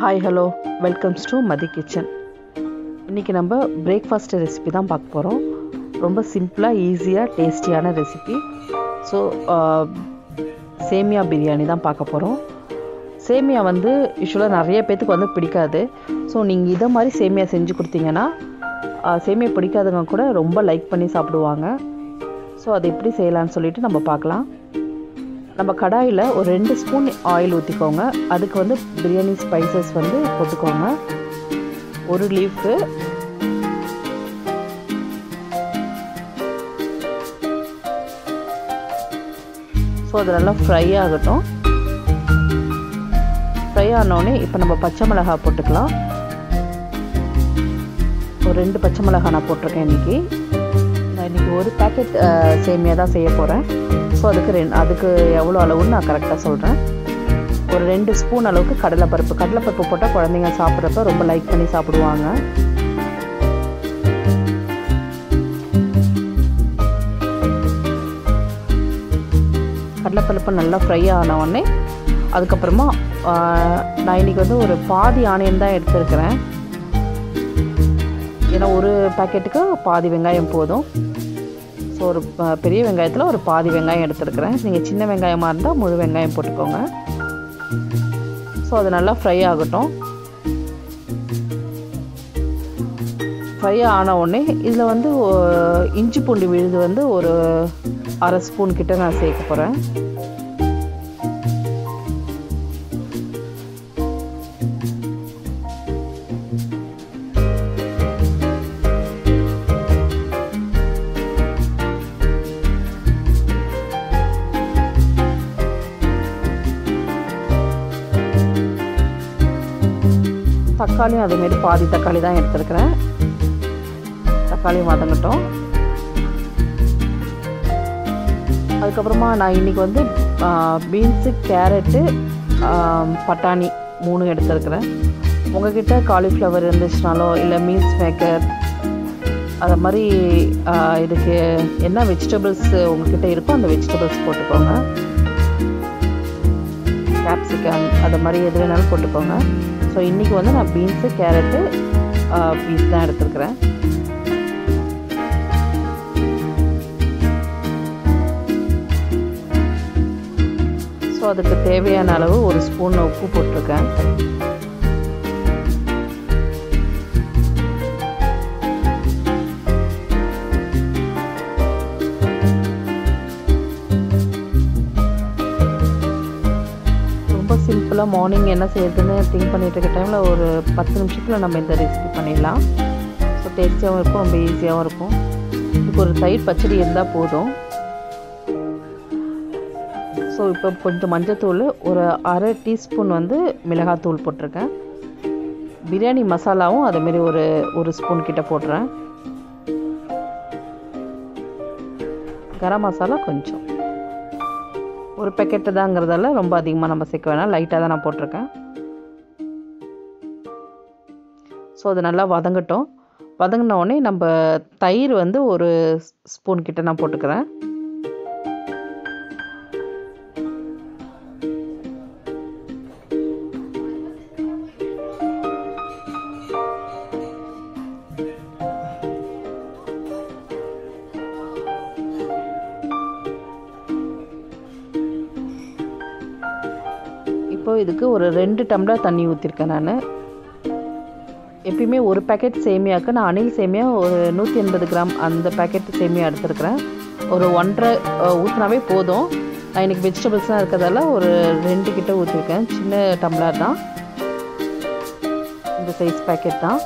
hi hello welcomes to Mathi kitchen இன்றைக்கி நம்ம breakfast recipe தான் பார்க்க போகிறோம் ரொம்ப சிம்பிளாக ஈஸியாக டேஸ்டியான ரெசிபி ஸோ சேமியா பிரியாணி தான் பார்க்க போகிறோம் சேமியா வந்து யூஸ்வலாக நிறைய பேத்துக்கு வந்து பிடிக்காது ஸோ நீங்கள் இதை மாதிரி சேமியா செஞ்சு கொடுத்தீங்கன்னா ஆஹ், சேமியா பிடிக்காதவங்க கூட ரொம்ப லைக் பண்ணி சாப்பிடுவாங்க ஸோ அதை எப்படி செய்யலாம்னு சொல்லிட்டு நம்ம பார்க்கலாம் நம்ம கடாயில் ஒரு ரெண்டு ஸ்பூன் ஆயில் ஊற்றிக்கோங்க அதுக்கு வந்து பிரியாணி ஸ்பைசஸ் வந்து போட்டுக்கோங்க ஒரு லீஃபு ஸோ அது நல்லா ஃப்ரை ஆகட்டும் ஃப்ரை ஆனோடனே இப்போ நம்ம பச்சை மிளகாய் போட்டுக்கலாம் ஒரு ரெண்டு பச்சை மிளகாய் நான் போட்டிருக்கேன் இன்றைக்கி நான் இன்றைக்கி ஒரு பேக்கெட் சேமியா தான் செய்ய போகிறேன் ஸோ அதுக்கு ரெண்டு அதுக்கு எவ்வளோ அளவுன்னு நான் கரெக்டாக சொல்கிறேன் ஒரு ரெண்டு ஸ்பூன் அளவுக்கு கடலைப்பருப்பு கடலைப்பருப்பு போட்டால் குழந்தைங்க சாப்பிட்றப்ப ரொம்ப லைக் பண்ணி சாப்பிடுவாங்க கடலைப்பருப்பு நல்லா ஃப்ரை ஆன உடனே அதுக்கப்புறமா ஆஹ், நான் இன்றைக்கி வந்து ஒரு பாதி ஆனியன் தான் எடுத்திருக்கிறேன் ஏன்னா ஒரு பாக்கெட்டுக்கு பாதி வெங்காயம் போதும் ஸோ ஒரு ப- பெரிய வெங்காயத்தில் ஒரு பாதி வெங்காயம் எடுத்துருக்கிறேன் நீங்கள் சின்ன வெங்காயமாக இருந்தால் முழு வெங்காயம் போட்டுக்கோங்க ஸோ அது நல்லா ஃப்ரை ஆகட்டும் ஃப்ரை ஆன உடனே இதில் வந்து ஒ- இஞ்சி பூண்டு விழுது வந்து ஒரு அரை ஸ்பூன் கிட்ட நான் சேர்க்க போகிறேன் தக்காளியும் அதேமாரி பாதி தக்காளி தான் எடுத்துருக்கிறேன் தக்காளியும் வதங்கட்டும் அதுக்கப்புறமா நான் இன்றைக்கி வந்து பீன்ஸு கேரட்டு பட்டாணி மூணு எடுத்துருக்கிறேன் உங்ககிட்ட காலிஃப்ளவர் இருந்துச்சுனாலோ இல்லை மீல்ஸ் மேக்கர் அது மாதிரி ஆ, இதுக்கு என்ன வெஜிடபிள்ஸ் உங்ககிட்ட இருக்கோ அந்த வெஜிடபிள்ஸ் போட்டுக்கோங்க கேப்சிகம் அது மாதிரி எது வேணாலும் போட்டுக்கோங்க ஸோ இன்றைக்கி வந்து நான் பீன்ஸு கேரட்டு பீஸ் தான் எடுத்துருக்கிறேன் ஸோ அதுக்கு தேவையான அளவு ஒரு ஸ்பூன் உப்பு போட்டிருக்கேன் ரொம்ப சிம்பிளாக மார்னிங் என்ன செய்யறதுன்னு திங்க் பண்ணிட்டு இருக்க டைமில் ஒரு பத்து நிமிஷத்தில் நம்ம இந்த ரெசிபி பண்ணிடலாம் ஸோ டேஸ்டியாகவும் இருக்கும் ரொம்ப ஈஸியாகவும் இருக்கும் இதுக்கு ஒரு தயிர் பச்சடி இருந்தால் போதும் ஸோ இப்போ கொஞ்சம் மஞ்சத்தூள் ஒரு அரை டீஸ்பூன் வந்து மிளகாத்தூள் போட்டிருக்கேன் பிரியாணி மசாலாவும் அதேமாரி ஒரு ஒரு ஸ்பூன் கிட்ட போடுறேன் கரம் மசாலா கொஞ்சம் ஒரு பேக்கெட்டு தாங்கிறதால ரொம்ப அதிகமாக நம்ம சேர்க்க வேணாம் லைட்டாக தான் நான் போட்டிருக்கேன் ஸோ அது நல்லா வதங்கட்டும் வதங்கின உடனே நம்ம தயிர் வந்து ஒரு ஸ்பூன் கிட்ட நான் போட்டுக்கிறேன் இப்போ இதுக்கு ஒரு ரெண்டு டம்ளர் தண்ணி ஊற்றிருக்கேன் நான் எப்பயுமே ஒரு பேக்கெட் சேமியாவுக்கு நான் அணில் சேமியா ஒரு நூற்றி எண்பது கிராம் அந்த பேக்கெட் சேமியா எடுத்துருக்கிறேன் ஒரு ஒன்றரை ஊற்றினாவே போதும் நான் இன்றைக்கி வெஜிடபிள்ஸ்லாம் இருக்கிறதால ஒரு ரெண்டு கிட்ட ஊற்றிருக்கேன் சின்ன டம்ளர் தான் இந்த சைஸ் பேக்கெட் தான்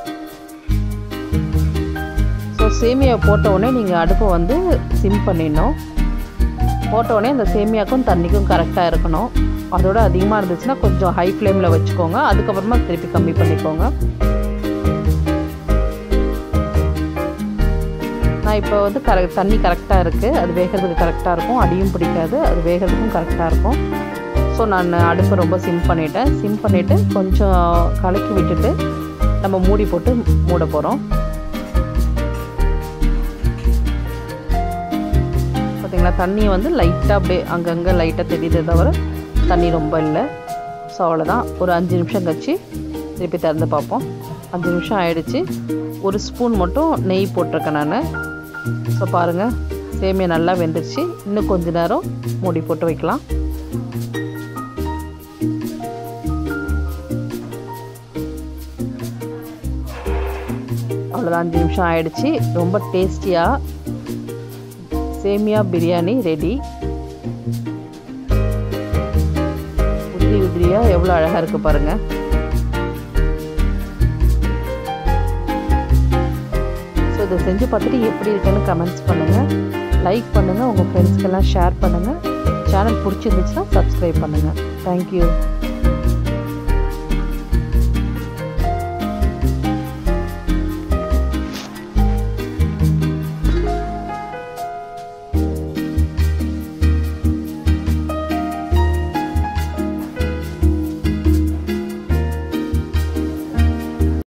ஸோ சேமியா போட்ட உடனே நீங்கள் அடுப்பை வந்து சிம் பண்ணிடணும் போட்ட உடனே அந்த சேமியாக்கும் தண்ணிக்கும் கரெக்டாக இருக்கணும் அதோட அதிகமாக இருந்துச்சுன்னா கொஞ்சம் ஹை ஃப்ளேமில் வச்சுக்கோங்க அதுக்கப்புறமா திருப்பி கம்மி பண்ணிக்கோங்க நான் இப்போ வந்து கர தண்ணி கரெக்டாக இருக்குது அது வேகிறதுக்கு கரெக்டாக இருக்கும் அடியும் பிடிக்காது அது வேகிறதுக்கும் கரெக்டாக இருக்கும் ஸோ நான் அடுப்பை ரொம்ப சிம் பண்ணிட்டேன் சிம் பண்ணிவிட்டு கொஞ்சம் கலக்கி விட்டுட்டு நம்ம மூடி போட்டு மூட போகிறோம் பார்த்தீங்களா தண்ணி வந்து லைட்டாக அப்படியே அங்கங்கே லைட்டாக தெரியுதே தவிர தண்ணி ரொம்ப இல்லை ஸோ அவ்வளோதான் ஒரு அஞ்சு நிமிஷம் கழிச்சு திருப்பி திறந்து பார்ப்போம் அஞ்சு நிமிஷம் ஆயிடுச்சு ஒரு ஸ்பூன் மட்டும் நெய் போட்டிருக்கேன் நான் ஸோ பாருங்கள் சேமியா நல்லா வெந்துருச்சு இன்னும் கொஞ்ச நேரம் மூடி போட்டு வைக்கலாம் அவ்வளோதான் அஞ்சு நிமிஷம் ஆயிடுச்சு ரொம்ப டேஸ்டியாக சேமியா பிரியாணி ரெடி உதிரி உதிரியாக எவ்வளோ அழகாக இருக்குது பாருங்கள் ஸோ இதை செஞ்சு பார்த்துட்டு எப்படி இருக்குன்னு கமெண்ட்ஸ் பண்ணுங்கள் லைக் பண்ணுங்கள் உங்கள் ஃப்ரெண்ட்ஸ்க்கெல்லாம் ஷேர் பண்ணுங்கள் சேனல் பிடிச்சிருந்துச்சுன்னா சப்ஸ்கிரைப் பண்ணுங்கள் தேங்க்யூ